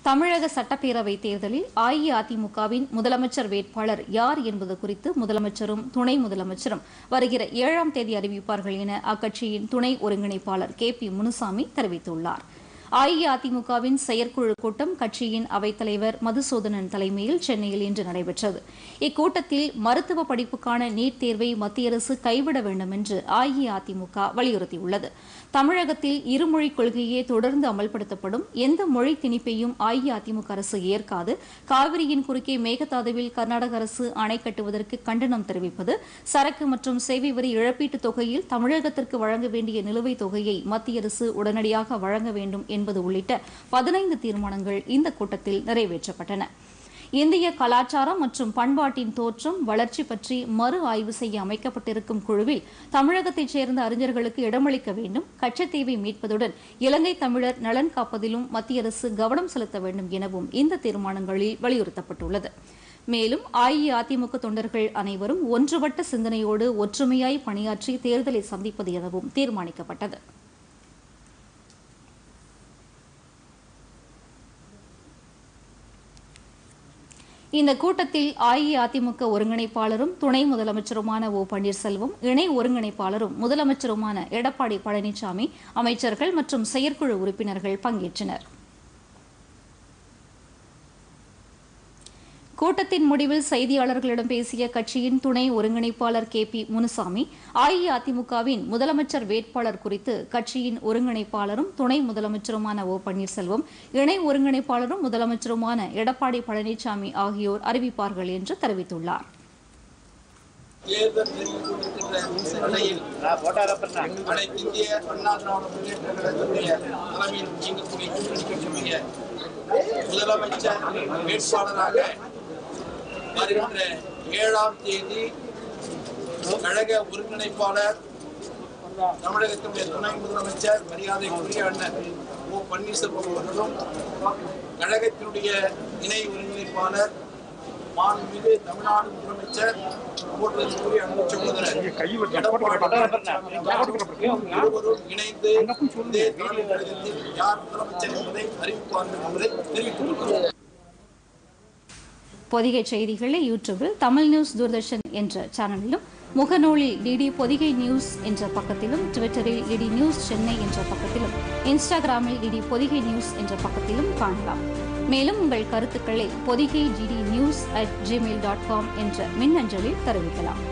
தமிழக சட்டப்பேரவை தேர்தலில் அஇஅதிமுகவின் முதலமைச்சர் வேட்பாளர் யார் என்பது குறித்து முதலமைச்சரும் துணை முதலமைச்சரும் வருகிற ஏழாம் தேதி அறிவிப்பார்கள் என அக்கட்சியின் துணை ஒருங்கிணைப்பாளர் கே பி முனுசாமி தெரிவித்துள்ளார் அஇஅதிமுகவின் செயற்குழு கூட்டம் கட்சியின் அவைத்தலைவர் மதுசூதனன் தலைமையில் சென்னையில் இன்று நடைபெற்றது இக்கூட்டத்தில் மருத்துவ படிப்புக்கான நீட் தேர்வை மத்திய அரசு கைவிட வேண்டும் என்று அஇஅதிமுக வலியுறுத்தியுள்ளது தமிழகத்தில் இருமொழிக் கொள்கையே தொடர்ந்து அமல்படுத்தப்படும் எந்த மொழி திணிப்பையும் அஇஅதிமுக அரசு ஏற்காது காவிரியின் குறுக்கே மேகதாதுவில் கர்நாடக அரசு அணை கட்டுவதற்கு கண்டனம் தெரிவிப்பது சரக்கு மற்றும் சேவை வரி இழப்பீட்டுத் தொகையில் தமிழகத்திற்கு வழங்க வேண்டிய நிலுவைத் தொகையை மத்திய அரசு உடனடியாக வழங்க வேண்டும் என்பது உள்ளிட்ட பதினைந்து தீர்மானங்கள் இந்த கூட்டத்தில் நிறைவேற்றப்பட்டன இந்திய கலாச்சாரம் மற்றும் பண்பாட்டின் தோற்றம் வளர்ச்சி பற்றி மறு ஆய்வு செய்ய அமைக்கப்பட்டிருக்கும் குழுவில் தமிழகத்தைச் சேர்ந்த அறிஞர்களுக்கு இடமளிக்க வேண்டும் கச்சத்தீவை மீட்பதுடன் இலங்கை தமிழர் நலன் காப்பதிலும் மத்திய அரசு கவனம் செலுத்த வேண்டும் எனவும் இந்த தீர்மானங்களில் வலியுறுத்தப்பட்டுள்ளது மேலும் அஇஅதிமுக தொண்டர்கள் அனைவரும் ஒன்றுபட்ட சிந்தனையோடு ஒற்றுமையாய் பணியாற்றி தேர்தலை சந்திப்பது எனவும் தீர்மானிக்கப்பட்டது இந்த கூட்டத்தில் அஇஅதிமுக ஒருங்கிணைப்பாளரும் துணை முதலமைச்சருமான ஓ பன்னீர்செல்வம் இணை ஒருங்கிணைப்பாளரும் முதலமைச்சருமான எடப்பாடி பழனிசாமி அமைச்சர்கள் மற்றும் செயற்குழு உறுப்பினர்கள் பங்கேற்றனர் கூட்டத்தின் முடிவில் செய்தியாளர்களிடம் பேசிய கட்சியின் துணை ஒருங்கிணைப்பாளர் கே பி முனுசாமி அஇஅதிமுகவின் முதலமைச்சர் வேட்பாளர் குறித்து கட்சியின் ஒருங்கிணைப்பாளரும் துணை முதலமைச்சருமான ஓ பன்னீர்செல்வம் இணை ஒருங்கிணைப்பாளரும் முதலமைச்சருமான எடப்பாடி பழனிசாமி ஆகியோர் அறிவிப்பார்கள் என்று தெரிவித்துள்ளார் தேர்தல் நெருங்கிக் கொண்டிருக்கின்ற நிலையில் அனைத்து இந்திய அண்ணா திராவிட முன்னேற்ற கழகத்துடைய தலைமையில் இயங்கக்கூடிய கூட்டணி கட்சியுடைய முதலமைச்சர் வேட்பாளராக வருகின்ற ஏழாம் தேதி கழக ஒருங்கிணைப்பாளர் தமிழகத்துடைய துணை முதலமைச்சர் மரியாதைக்குரிய அண்ணன் ஓ பன்னீர்செல்வம் அவர்களும் கழகத்தினுடைய இணை ஒருங்கிணைப்பாளர் மாண்புமிகு தமிழ்நாடு முதலமைச்சர் போற்றுதலுக்குரிய அன்பு சகோதரர் எடப்பாடி பழனிசாமி அவர்கள் இருவரும் இணைந்து இதே தலைமை கழகத்தில் யார் முதலமைச்சர் என்பதை அறிவிப்பார்கள் என்பதை தெரிவித்துக் கொள்கிறோம் பொதிகை செய்திகளை யூடியூபில் தமிழ் நியூஸ் தூர்தர்ஷன் என்ற சேனலிலும் முகநூலில் டிடி பொதிகை நியூஸ் என்ற பக்கத்திலும் ட்விட்டரில் டிடி நியூஸ் சென்னை என்ற பக்கத்திலும் இன்ஸ்டாகிராமில் டிடி பொதிகை நியூஸ் என்ற பக்கத்திலும் காணலாம் மேலும் உங்கள் கருத்துக்களை Podhigai DD news at Gmail dot com என்ற மின்னஞ்சலில் தெரிவிக்கலாம்